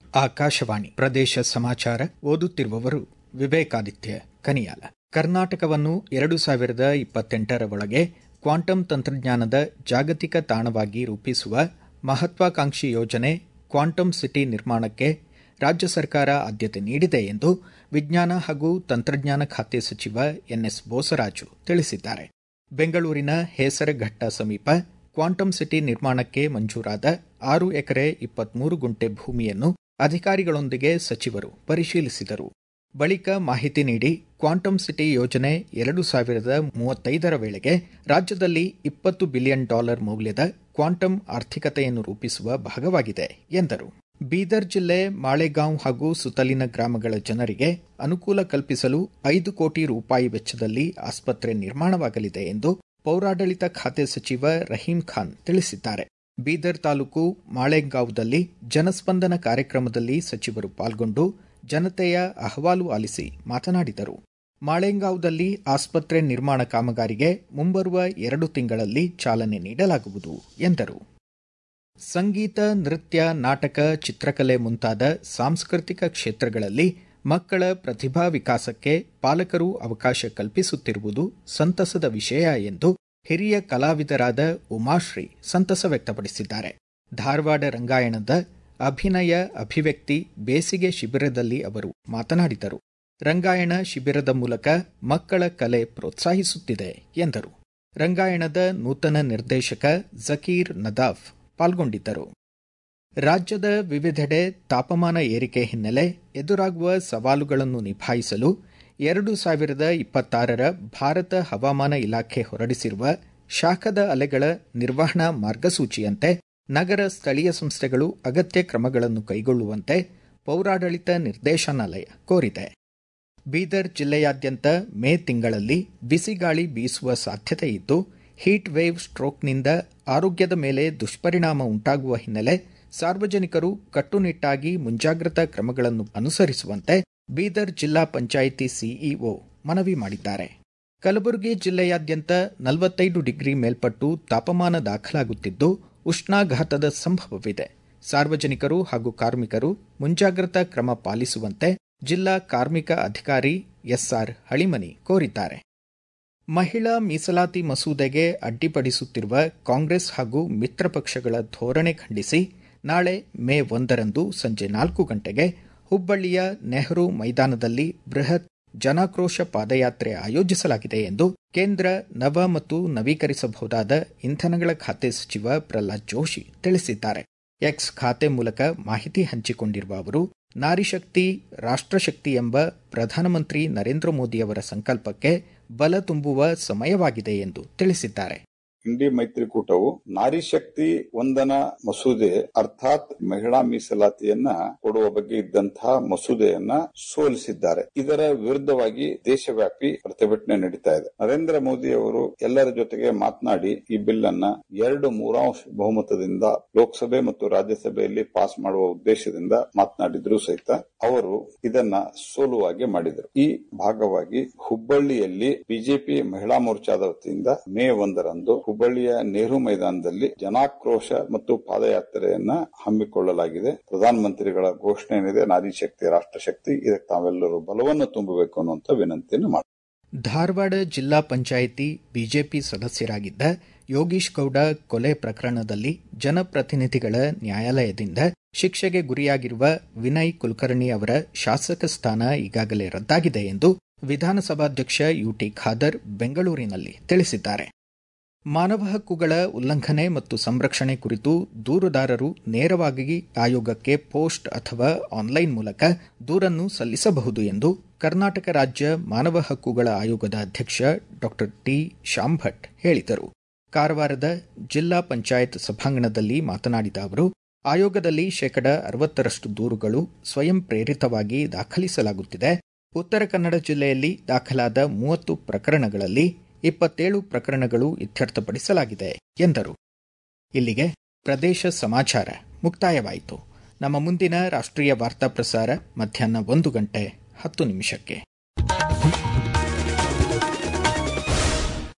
ಆಕಾಶವಾಣಿ ಪ್ರದೇಶ ಸಮಾಚಾರ ಓದುತ್ತಿರುವವರು ವಿವೇಕಾದಿತ್ಯ ಕನಿಯಾಲ ಕರ್ನಾಟಕವನ್ನು ಎರಡು ಸಾವಿರದ ಇಪ್ಪತ್ತೆಂಟರ ಒಳಗೆ ಕ್ವಾಂಟಮ್ ತಂತ್ರಜ್ಞಾನದ ಜಾಗತಿಕ ತಾಣವಾಗಿ ರೂಪಿಸುವ ಮಹತ್ವಾಕಾಂಕ್ಷಿ ಯೋಜನೆ ಕ್ವಾಂಟಮ್ ಸಿಟಿ ನಿರ್ಮಾಣಕ್ಕೆ ರಾಜ್ಯ ಸರ್ಕಾರ ಆದ್ಯತೆ ನೀಡಿದೆ ಎಂದು ವಿಜ್ಞಾನ ಹಾಗೂ ತಂತ್ರಜ್ಞಾನ ಖಾತೆ ಸಚಿವ ಎನ್ಎಸ್ ಬೋಸರಾಜು ತಿಳಿಸಿದ್ದಾರೆ ಬೆಂಗಳೂರಿನ ಹೇಸರಘಟ್ಟ ಸಮೀಪ ಕ್ವಾಂಟಮ್ ಸಿಟಿ ನಿರ್ಮಾಣಕ್ಕೆ ಮಂಜೂರಾದ ಆರು ಎಕರೆ ಇಪ್ಪತ್ಮೂರು ಗುಂಟೆ ಭೂಮಿಯನ್ನು ಅಧಿಕಾರಿಗಳೊಂದಿಗೆ ಸಚಿವರು ಪರಿಶೀಲಿಸಿದರು ಬಳಿಕ ಮಾಹಿತಿ ನೀಡಿ ಕ್ವಾಂಟಮ್ ಸಿಟಿ ಯೋಜನೆ ಎರಡು ಸಾವಿರದ ಮೂವತ್ತೈದರ ವೇಳೆಗೆ ರಾಜ್ಯದಲ್ಲಿ ಇಪ್ಪತ್ತು ಬಿಲಿಯನ್ ಡಾಲರ್ ಮೌಲ್ಯದ ಕ್ವಾಂಟಮ್ ಆರ್ಥಿಕತೆಯನ್ನು ರೂಪಿಸುವ ಭಾಗವಾಗಿದೆ ಎಂದರು ಬೀದರ್ ಜಿಲ್ಲೆ ಮಾಳೆಗಾಂವ್ ಹಾಗೂ ಸುತ್ತಲಿನ ಗ್ರಾಮಗಳ ಜನರಿಗೆ ಅನುಕೂಲ ಕಲ್ಪಿಸಲು ಐದು ಕೋಟಿ ರೂಪಾಯಿ ವೆಚ್ಚದಲ್ಲಿ ಆಸ್ಪತ್ರೆ ನಿರ್ಮಾಣವಾಗಲಿದೆ ಎಂದು ಪೌರಾಡಳಿತ ಖಾತೆ ಸಚಿವ ರಹೀಂ ಖಾನ್ ತಿಳಿಸಿದ್ದಾರೆ ಬೀದರ್ ತಾಲೂಕು ಮಾಳೆಗಾಂವ್ದಲ್ಲಿ ಜನಸ್ಪಂದನ ಕಾರ್ಯಕ್ರಮದಲ್ಲಿ ಸಚಿವರು ಪಾಲ್ಗೊಂಡು ಜನತೆಯ ಅಹವಾಲು ಆಲಿಸಿ ಮಾತನಾಡಿದರು ಮಾಳೆಗಾಂವ್ದಲ್ಲಿ ಆಸ್ಪತ್ರೆ ನಿರ್ಮಾಣ ಕಾಮಗಾರಿಗೆ ಮುಂಬರುವ ಎರಡು ತಿಂಗಳಲ್ಲಿ ಚಾಲನೆ ನೀಡಲಾಗುವುದು ಎಂದರು ಸಂಗೀತ ನೃತ್ಯ ನಾಟಕ ಚಿತ್ರಕಲೆ ಮುಂತಾದ ಸಾಂಸ್ಕೃತಿಕ ಕ್ಷೇತ್ರಗಳಲ್ಲಿ ಮಕ್ಕಳ ಪ್ರತಿಭಾ ವಿಕಾಸಕ್ಕೆ ಪಾಲಕರು ಅವಕಾಶ ಕಲ್ಪಿಸುತ್ತಿರುವುದು ಸಂತಸದ ವಿಷಯ ಎಂದು ಹಿರಿಯ ಕಲಾವಿದರಾದ ಉಮಾಶ್ರೀ ಸಂತಸ ವ್ಯಕ್ತಪಡಿಸಿದ್ದಾರೆ ಧಾರವಾಡ ರಂಗಾಯಣದ ಅಭಿನಯ ಅಭಿವ್ಯಕ್ತಿ ಬೇಸಿಗೆ ಶಿಬಿರದಲ್ಲಿ ಅವರು ಮಾತನಾಡಿದರು ರಂಗಾಯಣ ಶಿಬಿರದ ಮೂಲಕ ಮಕ್ಕಳ ಕಲೆ ಪ್ರೋತ್ಸಾಹಿಸುತ್ತಿದೆ ಎಂದರು ರಂಗಾಯಣದ ನೂತನ ನಿರ್ದೇಶಕ ಜಕೀರ್ ನದಾಫ್ ಪಾಲ್ಗೊಂಡಿದ್ದರು ರಾಜ್ಯದ ವಿವಿಧೆಡೆ ತಾಪಮಾನ ಏರಿಕೆ ಹಿನ್ನೆಲೆ ಎದುರಾಗುವ ಸವಾಲುಗಳನ್ನು ನಿಭಾಯಿಸಲು ಎರಡು ಸಾವಿರದ ಇಪ್ಪತ್ತಾರರ ಭಾರತ ಹವಾಮಾನ ಇಲಾಖೆ ಹೊರಡಿಸಿರುವ ಶಾಖದ ಅಲೆಗಳ ನಿರ್ವಹಣಾ ಮಾರ್ಗಸೂಚಿಯಂತೆ ನಗರ ಸ್ಥಳೀಯ ಸಂಸ್ಥೆಗಳು ಅಗತ್ಯ ಕ್ರಮಗಳನ್ನು ಕೈಗೊಳ್ಳುವಂತೆ ಪೌರಾಡಳಿತ ನಿರ್ದೇಶನಾಲಯ ಕೋರಿದೆ ಬೀದರ್ ಜಿಲ್ಲೆಯಾದ್ಯಂತ ಮೇ ತಿಂಗಳಲ್ಲಿ ಬಿಸಿಗಾಳಿ ಬೀಸುವ ಸಾಧ್ಯತೆ ಇದ್ದು ಹೀಟ್ ವೇವ್ ಸ್ಟ್ರೋಕ್ನಿಂದ ಆರೋಗ್ಯದ ಮೇಲೆ ದುಷ್ಪರಿಣಾಮ ಉಂಟಾಗುವ ಹಿನ್ನೆಲೆ ಸಾರ್ವಜನಿಕರು ಕಟ್ಟುನಿಟ್ಟಾಗಿ ಮುಂಜಾಗ್ರತಾ ಕ್ರಮಗಳನ್ನು ಅನುಸರಿಸುವಂತೆ ಬೀದರ್ ಜಿಲ್ಲಾ ಪಂಚಾಯಿತಿ ಸಿಇಒ ಮನವಿ ಮಾಡಿದ್ದಾರೆ ಕಲಬುರಗಿ ಜಿಲ್ಲೆಯಾದ್ಯಂತ ನಲವತ್ತೈದು ಡಿಗ್ರಿ ಮೇಲ್ಪಟ್ಟು ತಾಪಮಾನ ದಾಖಲಾಗುತ್ತಿದ್ದು ಉಷ್ಣಾಘಾತದ ಸಂಭವವಿದೆ ಸಾರ್ವಜನಿಕರು ಹಾಗೂ ಕಾರ್ಮಿಕರು ಮುಂಜಾಗ್ರತಾ ಕ್ರಮ ಪಾಲಿಸುವಂತೆ ಜಿಲ್ಲಾ ಕಾರ್ಮಿಕ ಅಧಿಕಾರಿ ಎಸ್ಆರ್ ಹಳಿಮನಿ ಕೋರಿದ್ದಾರೆ ಮಹಿಳಾ ಮೀಸಲಾತಿ ಮಸೂದೆಗೆ ಅಡ್ಡಿಪಡಿಸುತ್ತಿರುವ ಕಾಂಗ್ರೆಸ್ ಹಾಗೂ ಮಿತ್ರ ಪಕ್ಷಗಳ ಧೋರಣೆ ಖಂಡಿಸಿ ನಾಳೆ ಮೇ ಒಂದರಂದು ಸಂಜೆ ನಾಲ್ಕು ಗಂಟೆಗೆ ಹುಬ್ಬಳ್ಳಿಯ ನೆಹರು ಮೈದಾನದಲ್ಲಿ ಬೃಹತ್ ಜನಾಕ್ರೋಶ ಪಾದಯಾತ್ರೆ ಆಯೋಜಿಸಲಾಗಿದೆ ಎಂದು ಕೇಂದ್ರ ನವ ಮತ್ತು ನವೀಕರಿಸಬಹುದಾದ ಇಂಧನಗಳ ಖಾತೆ ಸಚಿವ ಪ್ರಹ್ಲಾದ್ ಜೋಶಿ ತಿಳಿಸಿದ್ದಾರೆ ಎಕ್ಸ್ ಖಾತೆ ಮೂಲಕ ಮಾಹಿತಿ ಹಂಚಿಕೊಂಡಿರುವ ಅವರು ನಾರಿಶಕ್ತಿ ರಾಷ್ಟ್ರಶಕ್ತಿ ಎಂಬ ಪ್ರಧಾನಮಂತ್ರಿ ನರೇಂದ್ರ ಮೋದಿಯವರ ಸಂಕಲ್ಪಕ್ಕೆ ಬಲ ತುಂಬುವ ಸಮಯವಾಗಿದೆ ಎಂದು ತಿಳಿಸಿದ್ದಾರೆ ಇಂಡಿ ಮೈತ್ರಿಕೂಟವು ನಾರಿ ಶಕ್ತಿ ವಂದನ ಮಸೂದೆ ಅರ್ಥಾತ್ ಮಹಿಳಾ ಮೀಸಲಾತಿಯನ್ನ ಕೊಡುವ ಬಗ್ಗೆ ಇದ್ದಂತಹ ಮಸೂದೆಯನ್ನ ಸೋಲಿಸಿದ್ದಾರೆ ಇದರ ವಿರುದ್ಧವಾಗಿ ದೇಶವ್ಯಾಪಿ ಪ್ರತಿಭಟನೆ ನಡೀತಾ ಇದೆ ನರೇಂದ್ರ ಮೋದಿ ಅವರು ಎಲ್ಲರ ಜೊತೆಗೆ ಮಾತನಾಡಿ ಈ ಬಿಲ್ ಅನ್ನ ಎರಡು ಮೂರಾಂಶ ಬಹುಮತದಿಂದ ಲೋಕಸಭೆ ಮತ್ತು ರಾಜ್ಯಸಭೆಯಲ್ಲಿ ಪಾಸ್ ಮಾಡುವ ಉದ್ದೇಶದಿಂದ ಮಾತನಾಡಿದ್ರು ಸಹಿತ ಅವರು ಇದನ್ನ ಸೋಲುವಾಗಿ ಮಾಡಿದರು ಈ ಭಾಗವಾಗಿ ಹುಬ್ಬಳ್ಳಿಯಲ್ಲಿ ಬಿಜೆಪಿ ಮಹಿಳಾ ಮೋರ್ಚಾದ ವತಿಯಿಂದ ಮೇ ಒಂದರಂದು ಹುಬ್ಬಳ್ಳಿಯ ನೆಹರು ಮೈದಾನದಲ್ಲಿ ಜನಾಕ್ರೋಶ ಮತ್ತು ಪಾದಯಾತ್ರೆಯನ್ನ ಹಮ್ಮಿಕೊಳ್ಳಲಾಗಿದೆ ಪ್ರಧಾನಮಂತ್ರಿಗಳ ಘೋಷಣೆ ಏನಿದೆ ನಾರಿ ಶಕ್ತಿ ರಾಷ್ಟ್ರಶಕ್ತಿ ಇದಕ್ಕೆ ತಾವೆಲ್ಲರೂ ಬಲವನ್ನು ತುಂಬಬೇಕು ಅನ್ನುವಂತ ವಿನಂತಿಯನ್ನು ಮಾಡಿ ಧಾರವಾಡ ಜಿಲ್ಲಾ ಪಂಚಾಯಿತಿ ಬಿಜೆಪಿ ಸದಸ್ಯರಾಗಿದ್ದ ಯೋಗೀಶ್ ಗೌಡ ಕೊಲೆ ಪ್ರಕರಣದಲ್ಲಿ ಜನಪ್ರತಿನಿಧಿಗಳ ನ್ಯಾಯಾಲಯದಿಂದ ಶಿಕ್ಷೆಗೆ ಗುರಿಯಾಗಿರುವ ವಿನಯ್ ಕುಲಕರ್ಣಿ ಅವರ ಶಾಸಕ ಸ್ಥಾನ ಈಗಾಗಲೇ ರದ್ದಾಗಿದೆ ಎಂದು ವಿಧಾನಸಭಾಧ್ಯಕ್ಷ ಯುಟಿ ಖಾದರ್ ಬೆಂಗಳೂರಿನಲ್ಲಿ ತಿಳಿಸಿದ್ದಾರೆ ಮಾನವ ಹಕ್ಕುಗಳ ಉಲ್ಲಂಘನೆ ಮತ್ತು ಸಂರಕ್ಷಣೆ ಕುರಿತು ದೂರುದಾರರು ನೇರವಾಗಿ ಆಯೋಗಕ್ಕೆ ಪೋಸ್ಟ್ ಅಥವಾ ಆನ್ಲೈನ್ ಮೂಲಕ ದೂರನ್ನು ಸಲ್ಲಿಸಬಹುದು ಎಂದು ಕರ್ನಾಟಕ ರಾಜ್ಯ ಮಾನವ ಹಕ್ಕುಗಳ ಆಯೋಗದ ಅಧ್ಯಕ್ಷ ಡಾ ಟಿ ಶಾಂಭಟ್ ಹೇಳಿದರು ಕಾರವಾರದ ಜಿಲ್ಲಾ ಪಂಚಾಯತ್ ಸಭಾಂಗಣದಲ್ಲಿ ಮಾತನಾಡಿದ ಅವರು ಆಯೋಗದಲ್ಲಿ ಶೇಕಡ ಅರವತ್ತರಷ್ಟು ದೂರುಗಳು ಸ್ವಯಂ ಪ್ರೇರಿತವಾಗಿ ದಾಖಲಿಸಲಾಗುತ್ತಿದೆ ಉತ್ತರ ಕನ್ನಡ ಜಿಲ್ಲೆಯಲ್ಲಿ ದಾಖಲಾದ ಮೂವತ್ತು ಪ್ರಕರಣಗಳಲ್ಲಿ ಇಪ್ಪತ್ತೇಳು ಪ್ರಕರಣಗಳು ಇತ್ಯರ್ಥಪಡಿಸಲಾಗಿದೆ ಎಂದರು ಇಲ್ಲಿಗೆ ಪ್ರದೇಶ ಸಮಾಚಾರ ಮುಕ್ತಾಯವಾಯಿತು ನಮ್ಮ ಮುಂದಿನ ರಾಷ್ಟ್ರೀಯ ವಾರ್ತಾ ಪ್ರಸಾರ ಮಧ್ಯಾಹ್ನ ಒಂದು ಗಂಟೆ ಹತ್ತು ನಿಮಿಷಕ್ಕೆ